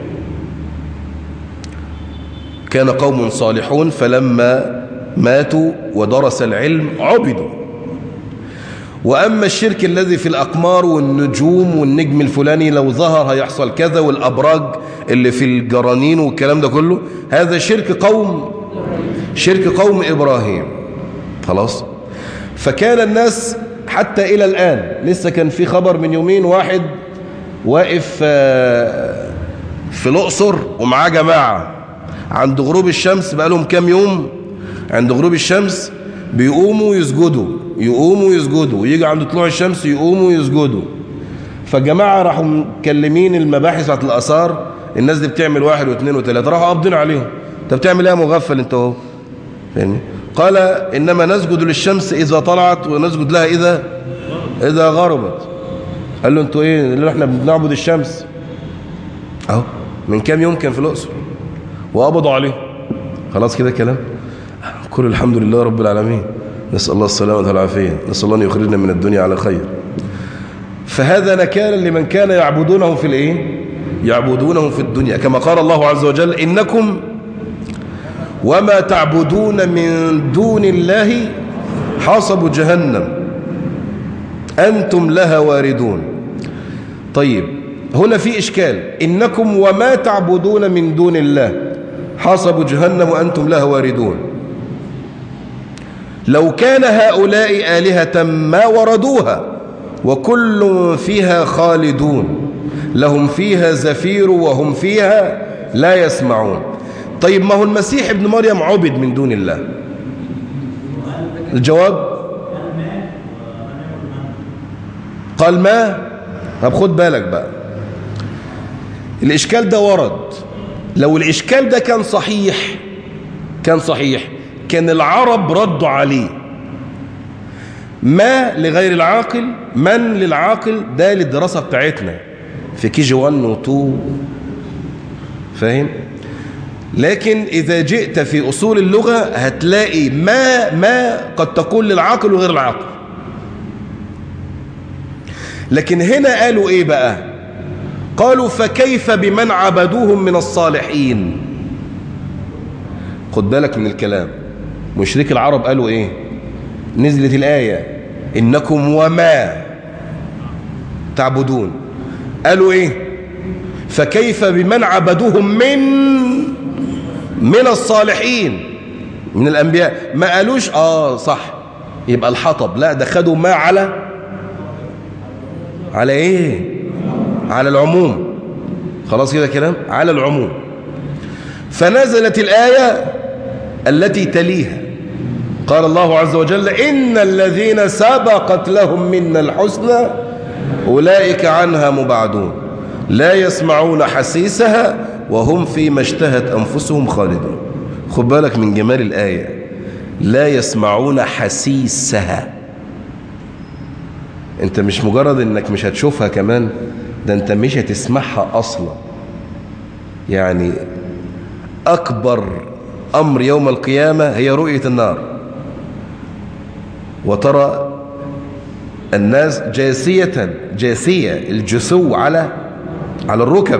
كان قوم صالحون فلما ماتوا ودرس العلم عبدوا وأما الشرك الذي في الأقمار والنجوم والنجم الفلاني لو ظهر هيحصل كذا والأبراج اللي في الجرانين والكلام ده كله هذا شرك قوم شرك قوم إبراهيم خلاص فكان الناس حتى إلى الآن لسه كان في خبر من يومين واحد واقف في الأقصر ومعاه جماعة عند غروب الشمس بقى لهم كام يوم عند غروب الشمس بيقوموا يسجدوا يقوموا يسجدوا ويجي عند طلوع الشمس يقوموا يسجدوا فالجماعة راحوا مكلمين المباحث بتاعت الآثار الناس دي بتعمل واحد واثنين وثلاثة راحوا قابضين عليهم انت بتعمل ايه يا مغفل انت اهو فاهمني قال إنما نسجد للشمس إذا طلعت ونسجد لها إذا إذا غربت قال له انتوا ايه اللي احنا بنعبد الشمس اهو من كام يوم كان في الأقصر وقبضوا عليه خلاص كده كلام كل الحمد لله رب العالمين نسأل الله السلامة والعافية نسأل الله أن يخرجنا من الدنيا على خير فهذا نكالا لمن كان يعبدونه في الايه يعبدونه في الدنيا كما قال الله عز وجل إنكم وما تعبدون من دون الله حصب جهنم أنتم لها واردون طيب هنا في إشكال إنكم وما تعبدون من دون الله حصب جهنم وأنتم لها واردون لو كان هؤلاء آلهة ما وردوها وكل فيها خالدون لهم فيها زفير وهم فيها لا يسمعون طيب ما هو المسيح ابن مريم عبد من دون الله الجواب قال ما طب خد بالك بقى الإشكال ده ورد لو الإشكال ده كان صحيح كان صحيح كان العرب ردوا عليه ما لغير العاقل من للعاقل ده للدراسة بتاعتنا في كي جي 1 و 2 فاهم لكن إذا جئت في أصول اللغة هتلاقي ما ما قد تكون للعاقل وغير العاقل لكن هنا قالوا إيه بقى قالوا فكيف بمن عبدوهم من الصالحين خد بالك من الكلام مشرك العرب قالوا إيه نزلت الآية إنكم وما تعبدون قالوا إيه فكيف بمن عبدوهم من من الصالحين من الأنبياء ما قالوش آه صح يبقى الحطب لا ده خدوا ما على على إيه على العموم خلاص كده كلام على العموم فنزلت الآية التي تليها قال الله عز وجل إن الذين سبقت لهم منا الحسنى أولئك عنها مبعدون لا يسمعون حسيسها وهم فيما اشتهت أنفسهم خالدون خد بالك من جمال الآية لا يسمعون حسيسها انت مش مجرد انك مش هتشوفها كمان ده انت مش هتسمعها اصلا يعني اكبر امر يوم القيامة هي رؤية النار وترى الناس جاسية جاسية الجسو على على الركب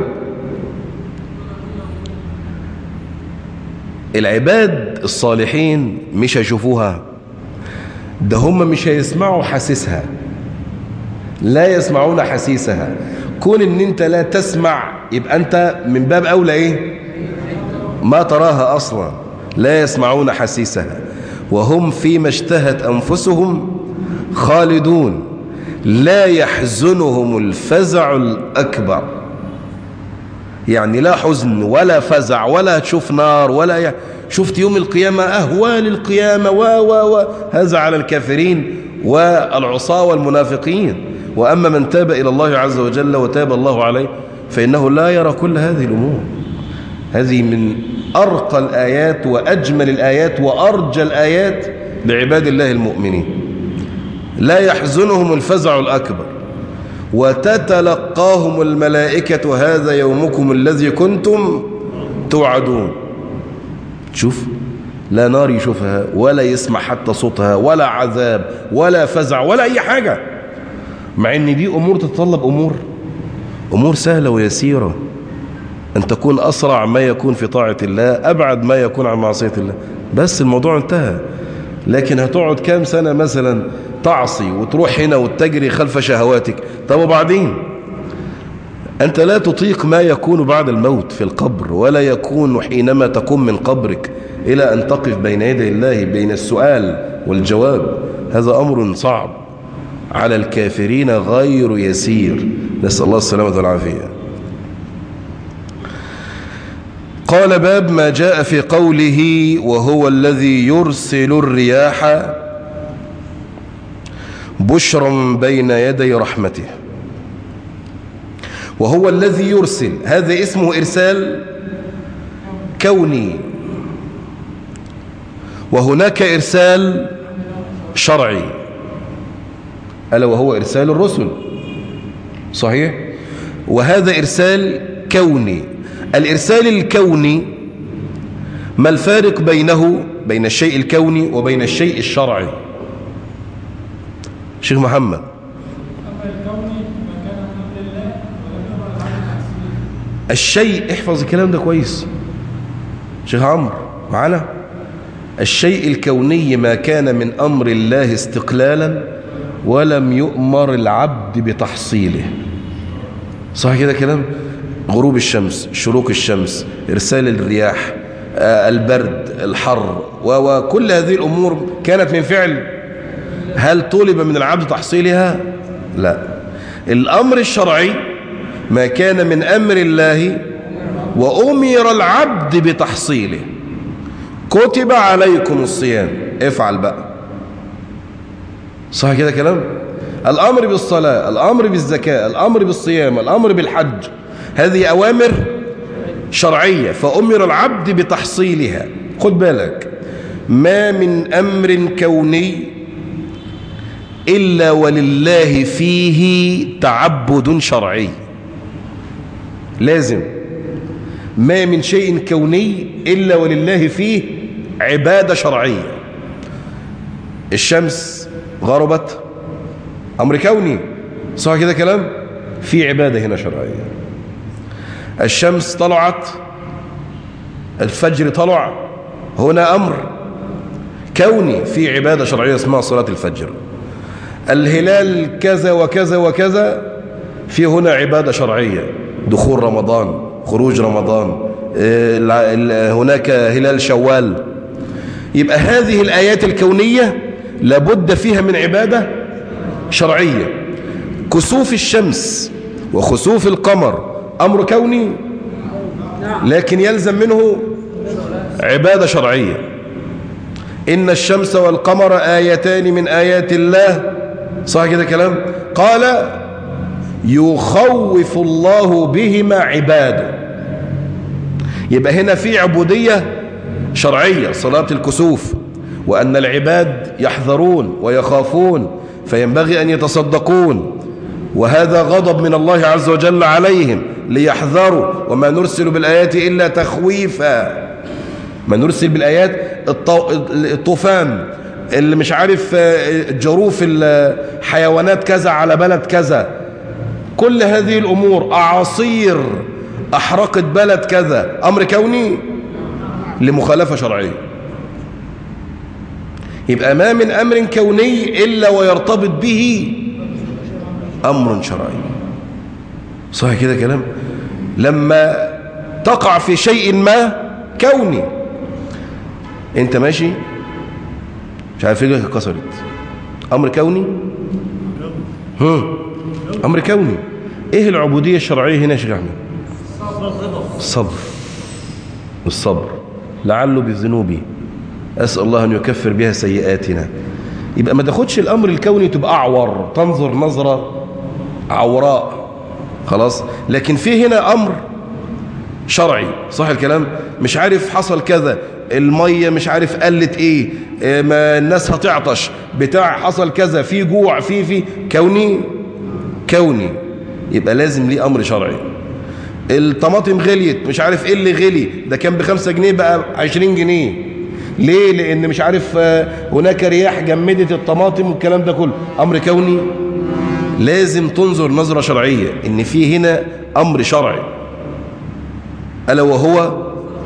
العباد الصالحين مش هيشوفوها ده هم مش هيسمعوا حسيسها لا يسمعون حسيسها كون ان انت لا تسمع يبقى انت من باب اولى ايه ما تراها اصلا لا يسمعون حسيسها وهم فيما اشتهت انفسهم خالدون لا يحزنهم الفزع الأكبر يعني لا حزن ولا فزع ولا تشوف نار ولا ي... شفت يوم القيامة أهوال القيامة و و و هذا على الكافرين والعصاة والمنافقين وأما من تاب إلى الله عز وجل وتاب الله عليه فإنه لا يرى كل هذه الأمور هذه من أرقى الآيات وأجمل الآيات وأرجى الآيات لعباد الله المؤمنين لا يحزنهم الفزع الأكبر وتتلقاهم الملائكة هذا يومكم الذي كنتم توعدون شوف لا نار يشوفها ولا يسمع حتى صوتها ولا عذاب ولا فزع ولا أي حاجة مع ان دي أمور تتطلب أمور أمور سهلة ويسيرة أن تكون أسرع ما يكون في طاعة الله أبعد ما يكون عن معصية الله بس الموضوع انتهى لكن هتقعد كام سنة مثلا تعصي وتروح هنا وتجري خلف شهواتك طب وبعدين أنت لا تطيق ما يكون بعد الموت في القبر ولا يكون حينما تقوم من قبرك إلى أن تقف بين يدي الله بين السؤال والجواب هذا أمر صعب على الكافرين غير يسير نسأل الله السلامة والعافية قال باب ما جاء في قوله وهو الذي يرسل الرياح بشرا بين يدي رحمته وهو الذي يرسل هذا اسمه إرسال كوني وهناك إرسال شرعي ألا وهو إرسال الرسل صحيح وهذا إرسال كوني الإرسال الكوني ما الفارق بينه بين الشيء الكوني وبين الشيء الشرعي شيخ محمد الشيء احفظ الكلام ده كويس شيخ عمرو معانا الشيء الكوني ما كان من أمر الله استقلالا ولم يؤمر العبد بتحصيله صح كده كلام غروب الشمس شروق الشمس إرسال الرياح البرد الحر وكل هذه الأمور كانت من فعل هل طلب من العبد تحصيلها لا الأمر الشرعي ما كان من أمر الله وأمر العبد بتحصيله كتب عليكم الصيام افعل بقى صح كده كلام الأمر بالصلاة الأمر بالزكاة الأمر بالصيام الأمر بالحج هذه أوامر شرعية فأمر العبد بتحصيلها خد بالك ما من أمر كوني إلا ولله فيه تعبد شرعي لازم ما من شيء كوني إلا ولله فيه عبادة شرعية الشمس غربت أمر كوني صح كده كلام في عبادة هنا شرعية الشمس طلعت الفجر طلع هنا أمر كوني في عبادة شرعية اسمها صلاة الفجر الهلال كذا وكذا وكذا في هنا عبادة شرعية دخول رمضان خروج رمضان هناك هلال شوال يبقى هذه الآيات الكونية لابد فيها من عبادة شرعية كسوف الشمس وخسوف القمر أمر كوني لكن يلزم منه عبادة شرعية إن الشمس والقمر آيتان من آيات الله صح كده كلام قال يخوف الله بهما عباده يبقى هنا في عبودية شرعية صلاة الكسوف وأن العباد يحذرون ويخافون فينبغي أن يتصدقون وهذا غضب من الله عز وجل عليهم ليحذروا وما نرسل بالآيات إلا تخويفا ما نرسل بالآيات الطوفان اللي مش عارف جروف الحيوانات كذا على بلد كذا كل هذه الأمور أعاصير أحرقت بلد كذا أمر كوني لمخالفة شرعية يبقى ما من أمر كوني إلا ويرتبط به أمر شرعي صح كده كلام لما تقع في شيء ما كوني انت ماشي مش عارف رجلك اتكسرت امر كوني هم. أمر كوني إيه العبودية الشرعية هنا يا شيخ أحمد الصبر الصبر لعله بذنوبي أسأل الله أن يكفر بها سيئاتنا يبقى ما تاخدش الأمر الكوني تبقى أعور تنظر نظرة عوراء خلاص لكن في هنا أمر شرعي صح الكلام مش عارف حصل كذا المية مش عارف قلت ايه إيه ما الناس هتعطش بتاع حصل كذا في جوع في في كوني كوني يبقى لازم ليه امر شرعي الطماطم غليت مش عارف ايه اللي غلي ده كان بخمسة جنيه بقى عشرين جنيه ليه لان مش عارف آه، هناك رياح جمدت الطماطم والكلام ده كله امر كوني لازم تنظر نظرة شرعية ان في هنا امر شرعي ألا وهو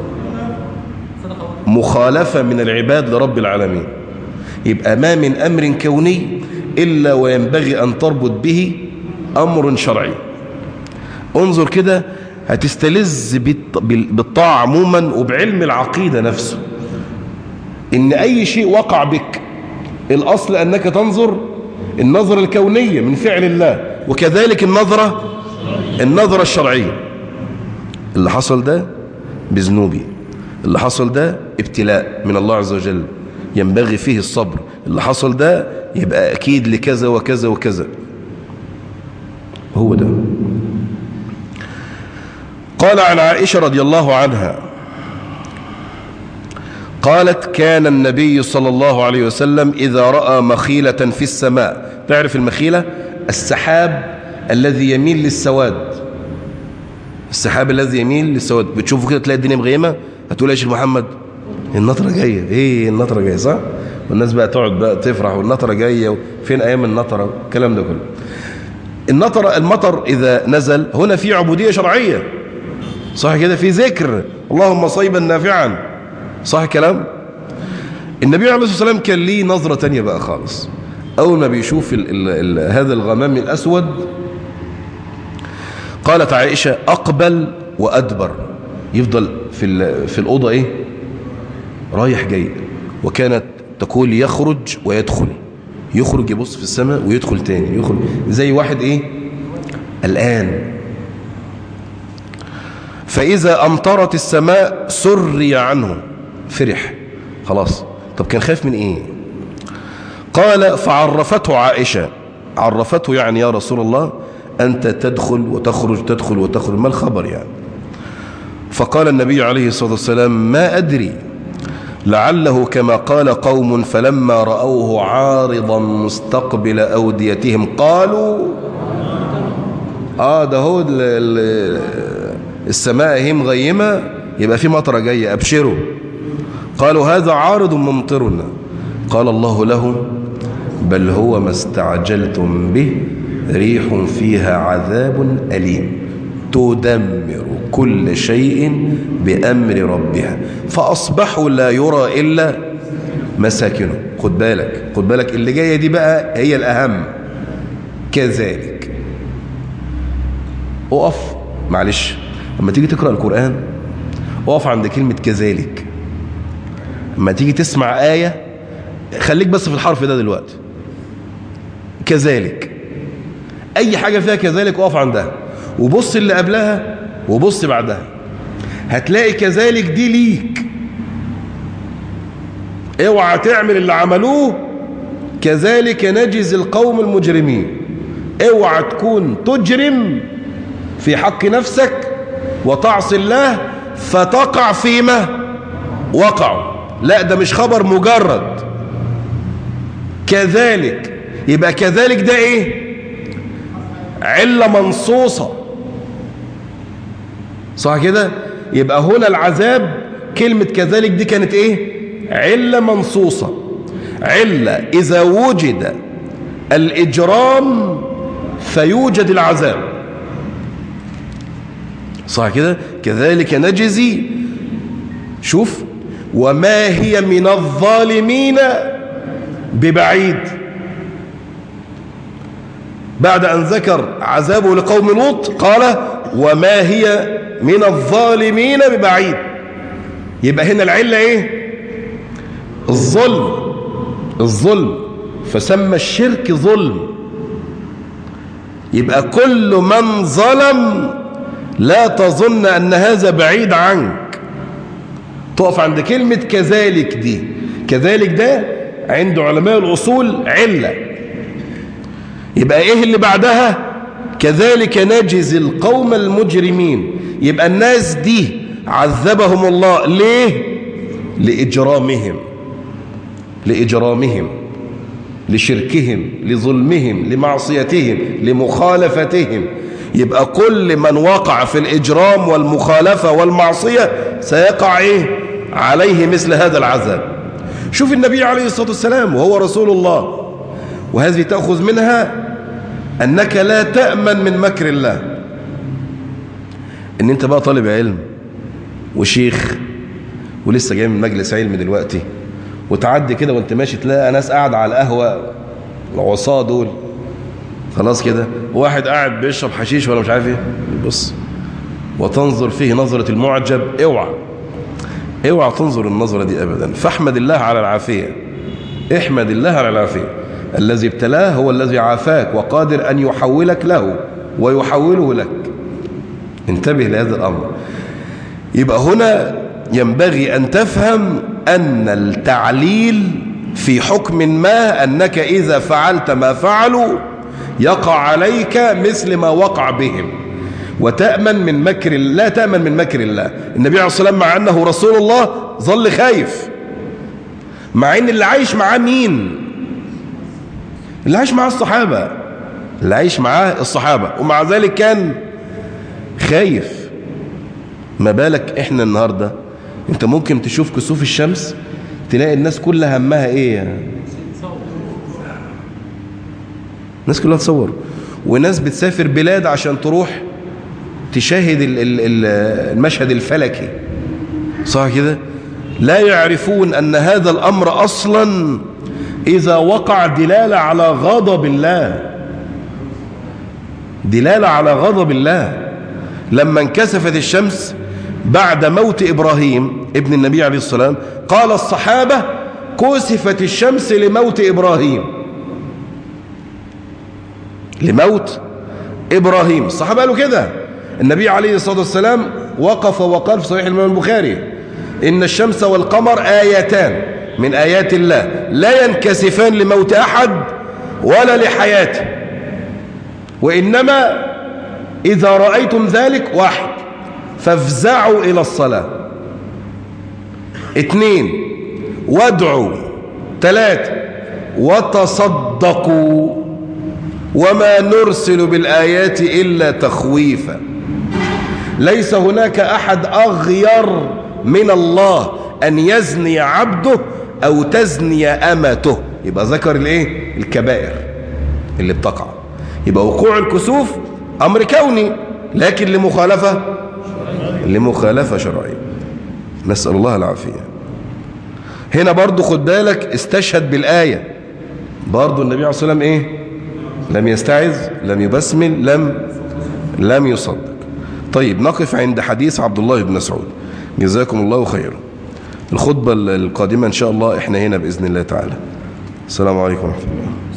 مخالفة من العباد لرب العالمين يبقى ما من أمر كوني إلا وينبغي أن تربط به أمر شرعي انظر كده هتستلذ بالط- بال- بالطاعة عموما وبعلم العقيدة نفسه إن أي شيء وقع بك الأصل أنك تنظر النظرة الكونية من فعل الله وكذلك النظرة النظرة الشرعية اللي حصل ده بذنوبي اللي حصل ده ابتلاء من الله عز وجل ينبغي فيه الصبر اللي حصل ده يبقى أكيد لكذا وكذا وكذا هو ده قال عن عائشة رضي الله عنها قالت كان النبي صلى الله عليه وسلم إذا رأى مخيلة في السماء تعرف المخيلة السحاب الذي يميل للسواد السحاب الذي يميل للسواد بتشوفوا كده تلاقي الدنيا مغيمة هتقول يا شيخ محمد النطرة جاية ايه النطرة جاية صح والناس بقى تقعد بقى تفرح والنطرة جاية فين ايام النطرة الكلام ده كله النطرة المطر اذا نزل هنا في عبودية شرعية صح كده في ذكر اللهم صيبا نافعا صح كلام النبي عليه الصلاة والسلام كان ليه نظرة تانية بقى خالص أول ما بيشوف ال ال ال هذا الغمام الأسود قالت عائشة أقبل وأدبر يفضل في, ال- في الأوضة إيه رايح جاي وكانت تقول يخرج ويدخل يخرج يبص في السماء ويدخل تاني يخرج زي واحد إيه الآن فإذا أمطرت السماء سري عنه فرح خلاص طب كان خايف من إيه قال فعرفته عائشة عرفته يعني يا رسول الله أنت تدخل وتخرج تدخل وتخرج ما الخبر يعني فقال النبي عليه الصلاة والسلام ما أدري لعله كما قال قوم فلما رأوه عارضا مستقبل أوديتهم قالوا آه ده هو ال- ال- السماء هي مغيمة يبقى في مطرة جاية أبشروا قالوا هذا عارض ممطرنا قال الله له بل هو ما استعجلتم به ريح فيها عذاب أليم تدمر كل شيء بأمر ربها فأصبحوا لا يرى إلا مساكنه خد بالك خد بالك اللي جاية دي بقى هي الأهم كذلك اقف معلش لما تيجي تقرأ القرآن اقف عند كلمة كذلك لما تيجي تسمع آية خليك بس في الحرف ده دلوقتي كذلك أي حاجة فيها كذلك اقف عندها وبص اللي قبلها وبص بعدها هتلاقي كذلك دي ليك اوعى تعمل اللي عملوه كذلك نجز القوم المجرمين اوعى تكون تجرم في حق نفسك وتعصي الله فتقع فيما وقعوا لا ده مش خبر مجرد كذلك يبقى كذلك ده ايه علة منصوصة صح كده يبقى هنا العذاب كلمة كذلك دي كانت ايه علة منصوصة علة إذا وجد الإجرام فيوجد العذاب صح كده كذلك نجزي شوف وما هي من الظالمين ببعيد بعد أن ذكر عذابه لقوم لوط قال وما هي من الظالمين ببعيد يبقى هنا العلة ايه الظلم الظلم فسمى الشرك ظلم يبقى كل من ظلم لا تظن أن هذا بعيد عنك تقف عند كلمة كذلك دي كذلك ده عند علماء الأصول علة يبقى إيه اللي بعدها كذلك نجزي القوم المجرمين يبقى الناس دي عذبهم الله ليه لإجرامهم لإجرامهم لشركهم لظلمهم لمعصيتهم لمخالفتهم يبقى كل من وقع في الإجرام والمخالفة والمعصية سيقع إيه؟ عليه مثل هذا العذاب شوف النبي عليه الصلاة والسلام وهو رسول الله وهذه تأخذ منها أنك لا تأمن من مكر الله ان انت بقى طالب علم وشيخ ولسه جاي من مجلس علم دلوقتي وتعدي كده وانت ماشي تلاقي ناس قاعد على القهوة العصاة دول خلاص كده واحد قاعد بيشرب حشيش ولا مش عارف ايه بص وتنظر فيه نظرة المعجب اوعى اوعى تنظر النظرة دي ابدا فاحمد الله على العافية احمد الله على العافية الذي ابتلاه هو الذي عافاك وقادر أن يحولك له ويحوله لك انتبه لهذا الأمر يبقى هنا ينبغي أن تفهم أن التعليل في حكم ما أنك إذا فعلت ما فعلوا يقع عليك مثل ما وقع بهم وتأمن من مكر لا تأمن من مكر الله النبي عليه الصلاة والسلام مع أنه رسول الله ظل خايف مع أن اللي عايش معاه مين اللي عايش معاه الصحابة اللي عايش معاه الصحابة ومع ذلك كان خايف ما بالك احنا النهاردة انت ممكن تشوف كسوف الشمس تلاقي الناس كلها همها ايه الناس كلها تصور وناس بتسافر بلاد عشان تروح تشاهد ال- ال- ال- المشهد الفلكي صح كده لا يعرفون أن هذا الأمر أصلا إذا وقع دلالة على غضب الله دلالة على غضب الله لما انكسفت الشمس بعد موت إبراهيم ابن النبي عليه الصلاة والسلام قال الصحابة كسفت الشمس لموت إبراهيم لموت إبراهيم الصحابة قالوا كده النبي عليه الصلاة والسلام وقف وقال في صحيح الإمام البخاري إن الشمس والقمر آيتان من آيات الله لا ينكسفان لموت أحد ولا لحياته وإنما إذا رأيتم ذلك واحد فافزعوا إلى الصلاة اثنين وادعوا ثلاثة وتصدقوا وما نرسل بالآيات إلا تخويفا ليس هناك أحد أغير من الله أن يزني عبده أو تزني أمته يبقى ذكر الايه الكبائر اللي بتقع يبقى وقوع الكسوف أمر كوني لكن لمخالفة لمخالفة شرعية نسأل الله العافية هنا برضو خد بالك استشهد بالآية برضو النبي عليه الصلاة والسلام ايه لم يستعذ لم يبسمل لم لم يصدق طيب نقف عند حديث عبد الله بن مسعود جزاكم الله خيرا الخطبة القادمة إن شاء الله إحنا هنا بإذن الله تعالى السلام عليكم ورحمة الله